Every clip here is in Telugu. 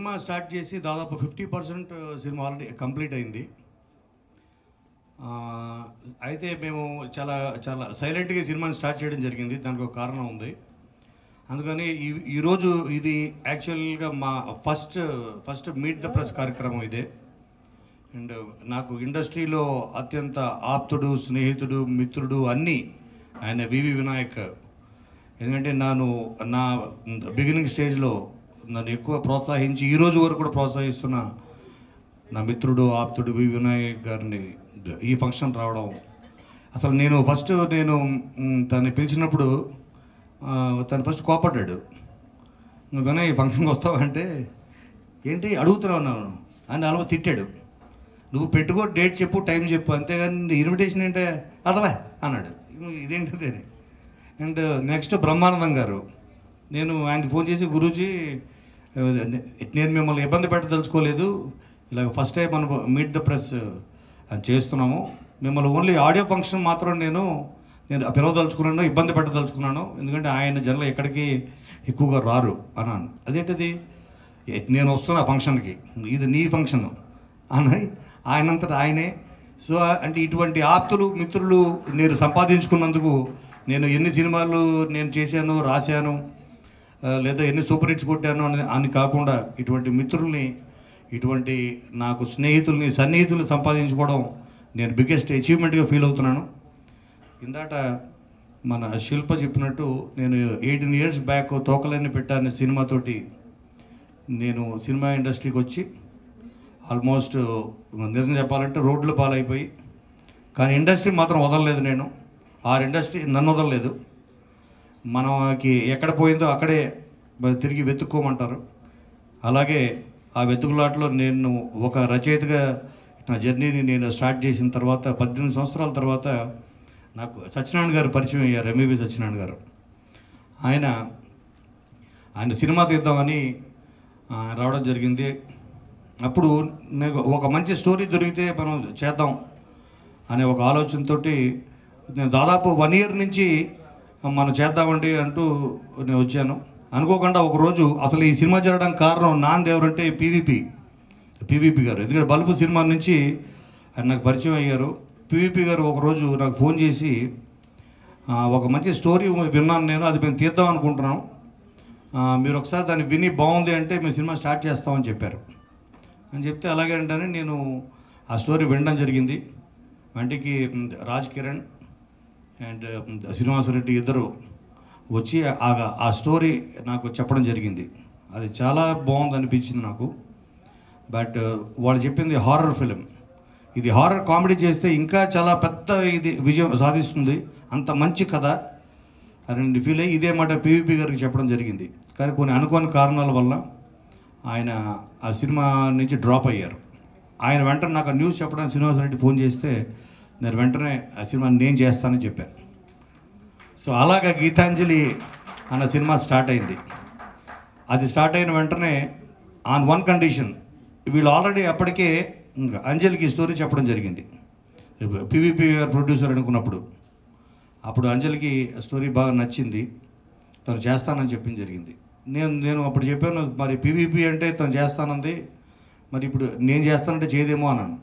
సినిమా స్టార్ట్ చేసి దాదాపు fifty percent cinema already complete అయింది ఆ, అయితే మేము చాలా చాలా సైలెంట్గా సినిమాని స్టార్ట్ చేయడం జరిగింది దానికి ఒక కారణం ఉంది అందుకని ఈ ఈరోజు ఇది యాక్చువల్గా మా first first meet the press కార్యక్రమం ఇదే అండ్ నాకు ఇండస్ట్రీలో అత్యంత ఆప్తుడు స్నేహితుడు మిత్రుడు అన్నీ ఆయన వివి వినాయక్ ఎందుకంటే నేను నా బిగినింగ్ స్టేజ్లో నన్ను ఎక్కువ ప్రోత్సహించి ఈ రోజు వరకు కూడా ప్రోత్సహిస్తున్న నా మిత్రుడు ఆప్తుడు వి వినాయక్ గారిని ఈ ఫంక్షన్ రావడం అసలు నేను ఫస్ట్ నేను మ్, తను పిలిచినప్పుడు ఆ, తను ఫస్ట్ కోపడ్డాడు నువ్వు వినయ్ ఈ ఫంక్షన్కి వస్తావు అంటే ఏంటి అడుగుతున్నావు నన్ను అని అలా తిట్టాడు నువ్వు పెట్టుకో డేట్ చెప్పు టైం చెప్పు అంతేగాని ఇన్విటేషన్ ఏంటే అదవా అన్నాడు ఇదేంటిది అని అండ్ నెక్స్ట్ బ్రహ్మానందం గారు నేను ఆయనకి ఫోన్ చేసి గురూజీ నేను మిమ్మల్ని ఇబ్బంది పెట్టదలుచుకోలేదు ఇలా ఫస్ట్ టైం మనం మీట్ ద ప్రెస్ అని చేస్తున్నాము మిమ్మల్ని ఓన్లీ ఆడియో ఫంక్షన్ మాత్రం నేను నేను పిలవదలుచుకున్నాను ఇబ్బంది పెట్టదలుచుకున్నాను ఎందుకంటే ఆయన జనరల్ ఎక్కడికి ఎక్కువగా రారు అన్నాను అదేంటిది "ఏ, నేను వస్తున్నా ఫంక్షన్కి ఇది నీ ఫంక్షన్ అని ఆయనంతటా ఆయనే సో అంటే ఇటువంటి ఆప్తులు మిత్రులు నేను సంపాదించుకున్నందుకు నేను ఎన్ని సినిమాలు నేను చేశాను రాశాను ఆ, లేదా ఎన్ని సూపర్ హిట్స్ కొట్టాను అని అని కాకుండా ఇటువంటి మిత్రుల్ని ఇటువంటి నాకు స్నేహితుల్ని సన్నిహితుల్ని సంపాదించుకోవడం నేను బిగ్గెస్ట్ అచీవ్మెంట్గా ఫీల్ అవుతున్నాను ఇందాట మన శిల్ప చెప్పినట్టు నేను ఎయిటీన్ ఇయర్స్ బ్యాక్ తోకలన్నీ పెట్టాను సినిమాతోటి నేను సినిమా ఇండస్ట్రీకి వచ్చి ఆల్మోస్ట్ నిజం చెప్పాలంటే రోడ్లు పాలైపోయి కానీ ఇండస్ట్రీ మాత్రం వదలలేదు నేను ఆ ఇండస్ట్రీ నన్ను వదలలేదు మనకి ఎక్కడ పోయిందో అక్కడే మరి తిరిగి వెతుక్కోమంటారు అలాగే ఆ వెతుకులాటలో నేను ఒక రచయితగా నా జర్నీని నేను స్టార్ట్ చేసిన తర్వాత పద్దెనిమిది సంవత్సరాల తర్వాత నాకు సత్యనారాయణ గారు పరిచయం అయ్యారు ఎంఈవి సత్యనారాయణ గారు ఆయన ఆయన సినిమా తీద్దామని ఆ, రావడం జరిగింది అప్పుడు నాకు ఒక మంచి స్టోరీ దొరికితే మనం చేద్దాం అనే ఒక ఆలోచనతోటి నేను దాదాపు వన్ ఇయర్ నుంచి మనం చేద్దామండి అంటూ నేను వచ్చాను అనుకోకుండా ఒకరోజు అసలు ఈ సినిమా జరగడానికి కారణం నాన్ ఎవరంటే పీవీపీ పీవీపీ గారు ఎందుకంటే బల్బు సినిమా నుంచి ఆయన నాకు పరిచయం అయ్యారు పీవీపీ గారు ఒకరోజు నాకు ఫోన్ చేసి ఆ, ఒక మంచి స్టోరీ విన్నాను నేను అది మేము తీద్దాం అనుకుంటున్నాం ఆ, మీరు ఒకసారి దాన్ని విని బాగుంది అంటే మేము సినిమా స్టార్ట్ చేస్తామని చెప్పారు అని చెప్తే అలాగే అంటేనే నేను ఆ స్టోరీ వినడం జరిగింది వెంటకి మ్, రాజ్ కిరణ్ అండ్ మ్, శ్రీనివాసరెడ్డి ఇద్దరు వచ్చి ఆ ఆ స్టోరీ నాకు చెప్పడం జరిగింది అది చాలా బాగుంది అనిపించింది నాకు బట్ వాళ్ళు చెప్పింది హారర్ ఫిలిం ఇది హారర్ కామెడీ చేస్తే ఇంకా చాలా పెద్ద ఇది విజయం సాధిస్తుంది అంత మంచి కథ అని ఫీల్ అయ్యి ఇదే మాట పీవీపీ గారికి చెప్పడం జరిగింది కానీ కొన్ని అనుకోని కారణాల వల్ల ఆయన ఆ సినిమా నుంచి డ్రాప్ అయ్యారు ఆయన వెంటనే నాకు ఆ న్యూస్ చెప్పడానికి శ్రీనివాసరెడ్డి ఫోన్ చేస్తే నేను వెంటనే ఆ సినిమా నేను చేస్తానని చెప్పాను సో అలాగా గీతాంజలి అన్న సినిమా స్టార్ట్ అయింది అది స్టార్ట్ అయిన వెంటనే ఆన్ వన్ కండిషన్ వీళ్ళు ఆల్రెడీ అప్పటికే ఇంకా అంజలికి స్టోరీ చెప్పడం జరిగింది పివిపి గారు ప్రొడ్యూసర్ అనుకున్నప్పుడు అప్పుడు అంజలికి స్టోరీ బాగా నచ్చింది తను చేస్తానని చెప్పింది జరిగింది నేను నేను అప్పుడు చెప్పాను మరి పివిపి అంటే తను చేస్తానంది మరి ఇప్పుడు నేను చేస్తానంటే చేయదేమో అన్నాను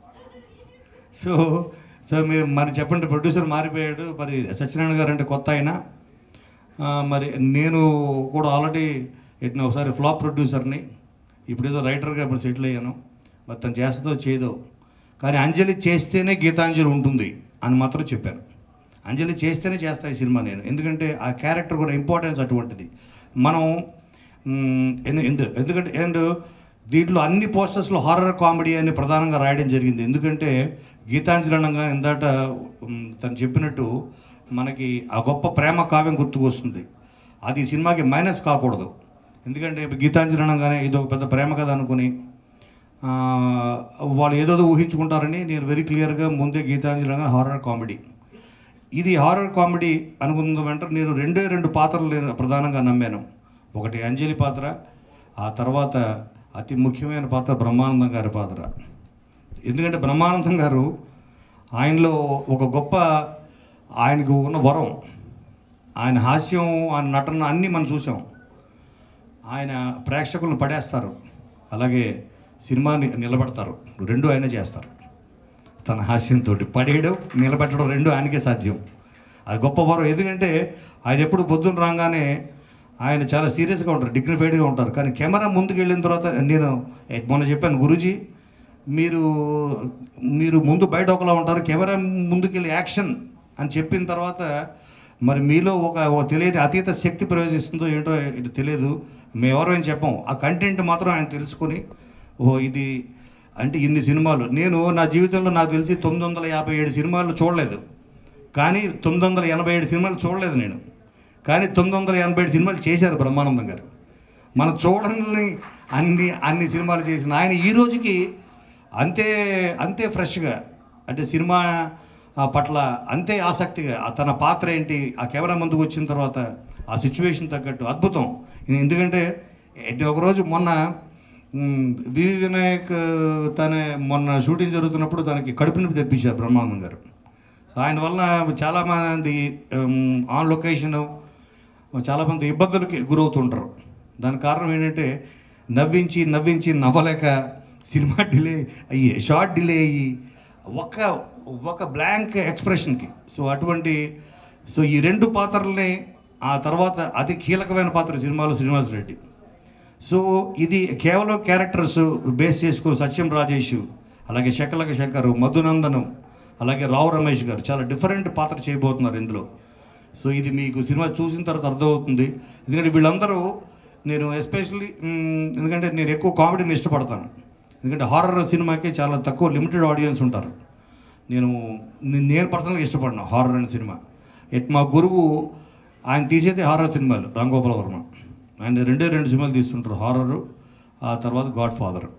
సో సో మీరు మరి చెప్పండి ప్రొడ్యూసర్ మారిపోయాడు మరి సత్యనారాయణ గారు అంటే కొత్త అయినా ఆ, మరి నేను కూడా ఆల్రెడీ ఎట్లా ఒకసారి ఫ్లాప్ ప్రొడ్యూసర్ని ఇప్పుడు ఏదో రైటర్గా ఇప్పుడు సెటిల్ అయ్యాను మరి తను చేస్తుందో చేయదో కానీ అంజలి చేస్తేనే గీతాంజలి ఉంటుంది అని మాత్రం చెప్పాను అంజలి చేస్తేనే చేస్తా ఈ సినిమా నేను ఎందుకంటే ఆ క్యారెక్టర్ కూడా ఇంపార్టెన్స్ అటువంటిది మనం మ్, ఎందు- ఎందు- ఎందుకంటే అండ్ దీంట్లో అన్ని పోస్టర్స్లో హారర్ కామెడీ అని ప్రధానంగా రాయడం జరిగింది ఎందుకంటే గీతాంజలి అనగా ఇందాట మ్, తను చెప్పినట్టు మనకి ఆ గొప్ప ప్రేమ కావ్యం గుర్తుకొస్తుంది అది ఈ సినిమాకి మైనస్ కాకూడదు ఎందుకంటే గీతాంజలి అనగానే ఇది ఒక పెద్ద ప్రేమ కథ అనుకుని ఆ, వాళ్ళు ఏదోదో ఊహించుకుంటారని నేను వెరీ క్లియర్గా ముందే గీతాంజలి అనగా హారర్ కామెడీ ఇది హారర్ కామెడీ అనుకున్న వెంటనే నేను రెండే రెండు పాత్రలు నేను ప్రధానంగా నమ్మాను ఒకటి అంజలి పాత్ర ఆ తర్వాత అతి ముఖ్యమైన పాత్ర బ్రహ్మానందం గారి పాత్ర ఎందుకంటే బ్రహ్మానందం గారు ఆయనలో ఒక గొప్ప ఆయనకు ఉన్న వరం ఆయన హాస్యం ఆయన నటన అన్నీ మనం చూసాం ఆయన ప్రేక్షకులను పడేస్తారు అలాగే సినిమాని నిలబెడతారు రెండు ఆయన చేస్తారు తన హాస్యంతో పడేయడం నిలబెట్టడం రెండు ఆయనకే సాధ్యం అది గొప్ప వరం ఎందుకంటే ఆయన ఎప్పుడు పొద్దున్న రాగానే ఆయన చాలా సీరియస్గా ఉంటారు డిగ్నిఫైడ్గా ఉంటారు కానీ కెమెరా ముందుకు వెళ్ళిన తర్వాత నేను ఏ, మొన్న చెప్పాను గురూజీ మీరు మీరు ముందు బయట ఒకలా ఉంటారు కెమెరా ముందుకు వెళ్ళి యాక్షన్ అని చెప్పిన తర్వాత మరి మీలో ఒక ఒక తెలియని అతీత శక్తి ప్రవేశిస్తుందో ఏంటో ఇది తెలియదు మేము ఎవరో ఏం చెప్పాం ఆ కంటెంట్ మాత్రం ఆయన తెలుసుకొని ఓ ఇది అంటే ఇన్ని సినిమాలు నేను నా జీవితంలో నాకు తెలిసి తొమ్మిది వందల యాభై ఏడు సినిమాలు చూడలేదు కానీ తొమ్మిది వందల ఎనభై ఏడు సినిమాలు చూడలేదు నేను కానీ తొమ్మిది వందల ఎనభై ఏడు సినిమాలు చేశారు బ్రహ్మానందం గారు మనం చూడని అన్ని అన్ని సినిమాలు చేసిన ఆయన ఈ రోజుకి అంతే అంతే ఫ్రెష్గా అంటే సినిమా ఆ, పట్ల అంతే ఆసక్తిగా ఆ తన పాత్ర ఏంటి ఆ కెమెరా ముందుకు వచ్చిన తర్వాత ఆ సిచ్యువేషన్ తగ్గట్టు అద్భుతం ఎందుకంటే ఇది ఒకరోజు మొన్న మ్, వివి వినాయక్ తన మొన్న షూటింగ్ జరుగుతున్నప్పుడు తనకి కడుపు నొప్పి తెప్పించారు బ్రహ్మానందం గారు సో ఆయన వలన చాలామంది ఆన్ లొకేషను చాలామంది ఇబ్బందులకి గురవుతుంటారు దానికి కారణం ఏంటంటే నవ్వించి నవ్వించి నవ్వలేక సినిమా డిలే అయ్యి షార్ట్ డిలే అయ్యి ఒక ఒక బ్లాంక్ ఎక్స్ప్రెషన్కి సో అటువంటి సో ఈ రెండు పాత్రల్ని ఆ తర్వాత అతి కీలకమైన పాత్ర సినిమాలో శ్రీనివాస్ రెడ్డి సో ఇది కేవలం క్యారెక్టర్స్ బేస్ చేసుకుని సత్యం రాజేష్ అలాగే శకలక శంకర్ మధునందనం అలాగే రావు రమేష్ గారు చాలా డిఫరెంట్ పాత్ర చేయబోతున్నారు ఇందులో సో ఇది మీకు సినిమా చూసిన తర్వాత అర్థమవుతుంది ఎందుకంటే వీళ్ళందరూ నేను ఎస్పెషల్లీ ఎందుకంటే నేను ఎక్కువ కామెడీని ఇష్టపడతాను ఎందుకంటే హారర్ సినిమాకి చాలా తక్కువ లిమిటెడ్ ఆడియన్స్ ఉంటారు నేను నే- నేను పర్సనల్గా ఇష్టపడిన హారర్ అనే సినిమా ఎట్ మా గురువు ఆయన తీసేది హారర్ సినిమాలు రాంగోపాల వర్మ ఆయన రెండే రెండు సినిమాలు తీస్తుంటారు హారర్ ఆ తర్వాత గాడ్ ఫాదర్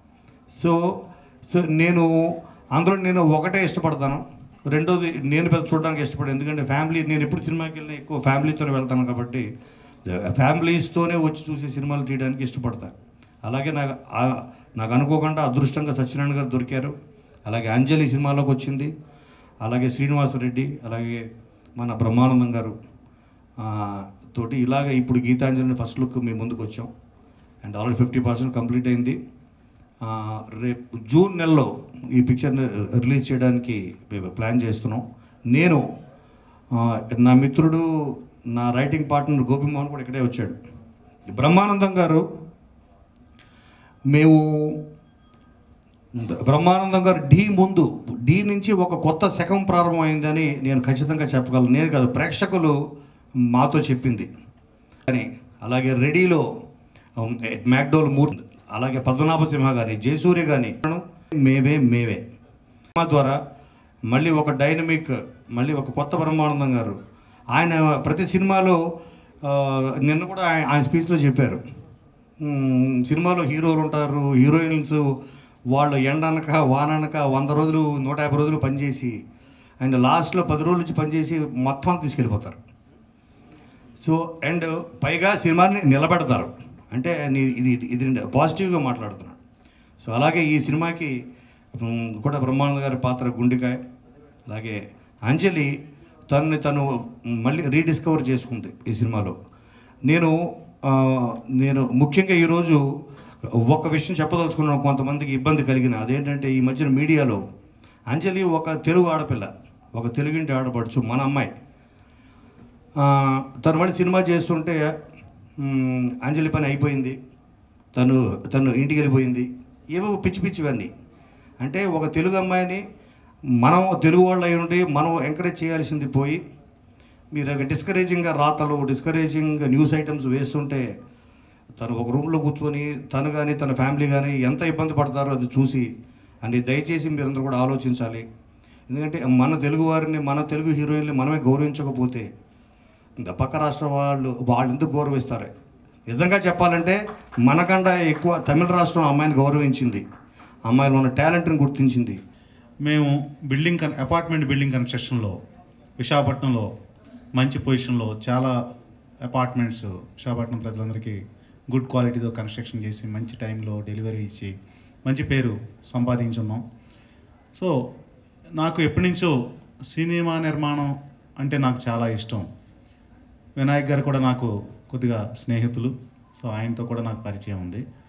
సో సో నేను అందులో నేను ఒకటే ఇష్టపడతాను రెండోది నేను పెద్ద చూడడానికి ఇష్టపడను ఎందుకంటే ఫ్యామిలీ నేను ఎప్పుడు సినిమాకి వెళ్ళినా ఎక్కువ ఫ్యామిలీతోనే వెళ్తాను కాబట్టి ఫ్యామిలీస్తోనే వచ్చి చూసే సినిమాలు తీయడానికి ఇష్టపడతాను అలాగే నాకు ఆ- నాకు అనుకోకుండా అదృష్టంగా సత్యనారాయణ గారు దొరికారు అలాగే అంజలి సినిమాలోకి వచ్చింది అలాగే శ్రీనివాసరెడ్డి అలాగే మన బ్రహ్మానందం గారు ఆ, తోటి ఇలాగ ఇప్పుడు గీతాంజలి ఫస్ట్ లుక్ మీ ముందుకు వచ్చాం and already fifty percent complete అయింది ఆ, రేపు జూన్ నెలలో ఈ పిక్చర్ని రిలీజ్ చేయడానికి మేము ప్లాన్ చేస్తున్నాం నేను ఆ, నా మిత్రుడు నా రైటింగ్ పార్ట్నర్ గోపిమోహన్ కూడా ఇక్కడే వచ్చాడు బ్రహ్మానందం గారు మేము బ్రహ్మానందం గారు ఢీ ముందు ఢీ నుంచి ఒక కొత్త శకం ప్రారంభమైందని నేను ఖచ్చితంగా చెప్పగలను నేను కాదు ప్రేక్షకులు మాతో చెప్పింది కానీ అలాగే రెడీలో ఉమ్, మ్యాక్డోల్ మూర్తి అలాగే పద్మనాభ సింహ గారి జయసూర్య గాని మేవే మేవే సినిమా ద్వారా మళ్ళీ ఒక డైనమిక్ మళ్ళీ ఒక కొత్త బ్రహ్మానందం గారు ఆయన ప్రతి సినిమాలో ఆ, నిన్న కూడా ఆయన ఆయన స్పీచ్లో చెప్పారు మ్మ్, సినిమాలో హీరోలు ఉంటారు హీరోయిన్స్ వాళ్ళు ఎండనక వాననక వంద రోజులు నూట యాభై రోజులు పనిచేసి అండ్ లాస్ట్లో పది రోజుల నుంచి పనిచేసి మొత్తం అంతా తీసుకెళ్ళిపోతారు సో అండ్ పైగా సినిమాని నిలబెడతారు అంటే నీ- ఇది ఇది- ఇది పాజిటివ్గా మాట్లాడుతున్నాను సో అలాగే ఈ సినిమాకి మ్, కూడా బ్రహ్మానంద గారి పాత్ర గుండెకాయ అలాగే అంజలి తనని తను మళ్ళీ రీడిస్కవర్ చేసుకుంది ఈ సినిమాలో నేను ఆ, నేను ముఖ్యంగా ఈరోజు ఒక విషయం చెప్పదలుచుకున్నాను కొంతమందికి ఇబ్బంది కలిగిన అదేంటంటే ఈ మధ్యన మీడియాలో అంజలి ఒక తెలుగు ఆడపిల్ల ఒక తెలుగింటి ఆడపడుచు మన అమ్మాయి ఆ, తను మళ్ళీ సినిమా చేస్తుంటే మ్, అంజలి పని అయిపోయింది తను తను ఇంటికి వెళ్ళిపోయింది ఏవో పిచ్చి పిచ్చివన్నీ అంటే ఒక తెలుగు అమ్మాయిని మనం తెలుగు వాళ్ళు అయి ఉండి మనం ఎంకరేజ్ చేయాల్సింది పోయి మీరు డిస్కరేజింగ్గా రాతలు డిస్కరేజింగ్ న్యూస్ ఐటమ్స్ వేస్తుంటే తను ఒక రూమ్లో కూర్చొని తను కానీ తన ఫ్యామిలీ కానీ ఎంత ఇబ్బంది పడతారో అది చూసి అని దయచేసి మీరందరూ కూడా ఆలోచించాలి ఎందుకంటే మన తెలుగు వారిని మన తెలుగు హీరోయిన్ని మనమే గౌరవించకపోతే ఇంకా పక్క రాష్ట్ర వాళ్ళు వాళ్ళు ఎందుకు గౌరవిస్తారు నిజంగా చెప్పాలంటే మనకన్నా ఎక్కువ తమిళ రాష్ట్రం అమ్మాయిని గౌరవించింది అమ్మాయిలో ఉన్న టాలెంట్ని గుర్తించింది మేము బిల్డింగ్ కన్ అపార్ట్మెంట్ బిల్డింగ్ కన్స్ట్రక్షన్లో విశాఖపట్నంలో మంచి పొజిషన్లో చాలా అపార్ట్మెంట్స్ విశాఖపట్నం ప్రజలందరికీ గుడ్ క్వాలిటీతో కన్స్ట్రక్షన్ చేసి మంచి టైంలో డెలివరీ ఇచ్చి మంచి పేరు సంపాదించున్నాం సో నాకు ఎప్పటి నుంచో సినిమా నిర్మాణం అంటే నాకు చాలా ఇష్టం వినాయక్ గారు కూడా నాకు కొద్దిగా స్నేహితులు సో ఆయనతో కూడా నాకు పరిచయం ఉంది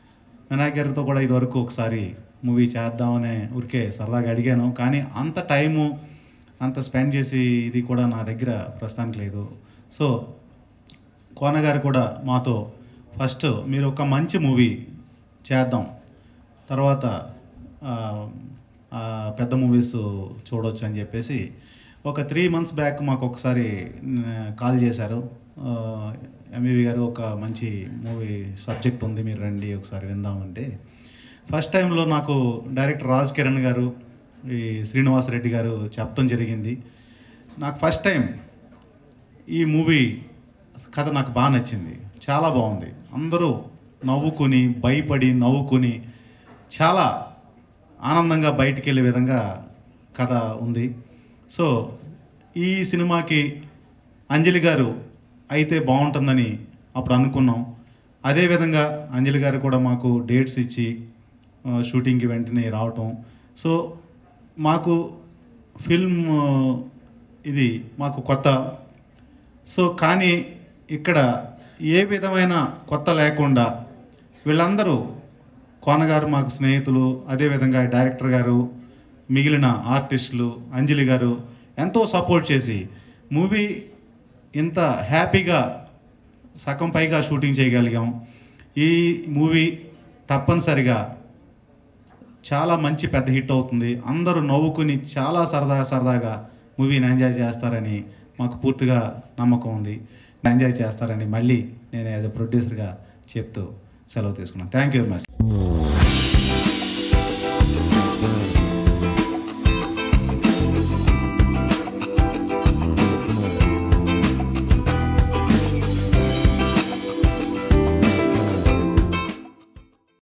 వినాయక్ గారితో కూడా ఇదివరకు ఒకసారి మూవీ చేద్దామనే ఊరికే సరదాగా అడిగాను కానీ అంత టైము అంత స్పెండ్ చేసి ఇది కూడా నా దగ్గర ప్రస్తుతానికి లేదు సో కోన గారు కూడా మాతో ఫస్ట్ మీరు ఒక మంచి మూవీ చేద్దాం తర్వాత ఆ, ఆ, పెద్ద మూవీస్ చూడొచ్చు అని చెప్పేసి ఒక త్రీ మంత్స్ బ్యాక్ మాకు ఒకసారి న- కాల్ చేశారు ఎంఈవి గారు ఒక మంచి మూవీ సబ్జెక్ట్ ఉంది మీరు రండి ఒకసారి విందామంటే ఫస్ట్ టైంలో నాకు డైరెక్టర్ రాజ్ కిరణ్ గారు ఈ శ్రీనివాస్ రెడ్డి గారు చెప్పడం జరిగింది నాకు ఫస్ట్ టైం ఈ మూవీ కథ నాకు బాగా నచ్చింది చాలా బాగుంది అందరూ నవ్వుకుని భయపడి నవ్వుకుని చాలా ఆనందంగా బయటికి వెళ్ళే విధంగా కథ ఉంది సో ఈ సినిమాకి అంజలి గారు అయితే బాగుంటుందని అప్పుడు అనుకున్నాం అదేవిధంగా అంజలి గారు కూడా మాకు డేట్స్ ఇచ్చి ఆ, షూటింగ్కి వెంటనే రావటం సో మాకు ఫిల్మ్ ఆ, ఇది మాకు కొత్త సో కానీ ఇక్కడ ఏ విధమైన కొత్త లేకుండా వీళ్ళందరూ కోనగారు మాకు స్నేహితులు అదేవిధంగా డైరెక్టర్ గారు మిగిలిన ఆర్టిస్టులు అంజలి గారు ఎంతో సపోర్ట్ చేసి మూవీ ఇంత హ్యాపీగా సగం పైగా షూటింగ్ చేయగలిగాం ఈ మూవీ తప్పనిసరిగా చాలా మంచి పెద్ద హిట్ అవుతుంది అందరూ నవ్వుకుని చాలా సరదా సరదాగా మూవీని ఎంజాయ్ చేస్తారని మాకు పూర్తిగా నమ్మకం ఉంది ఎంజాయ్ చేస్తారని మళ్ళీ నేను యాజ్ అ ప్రొడ్యూసర్గా చెప్తూ సెలవు తీసుకున్నాను థ్యాంక్ యూ వెరీ మచ్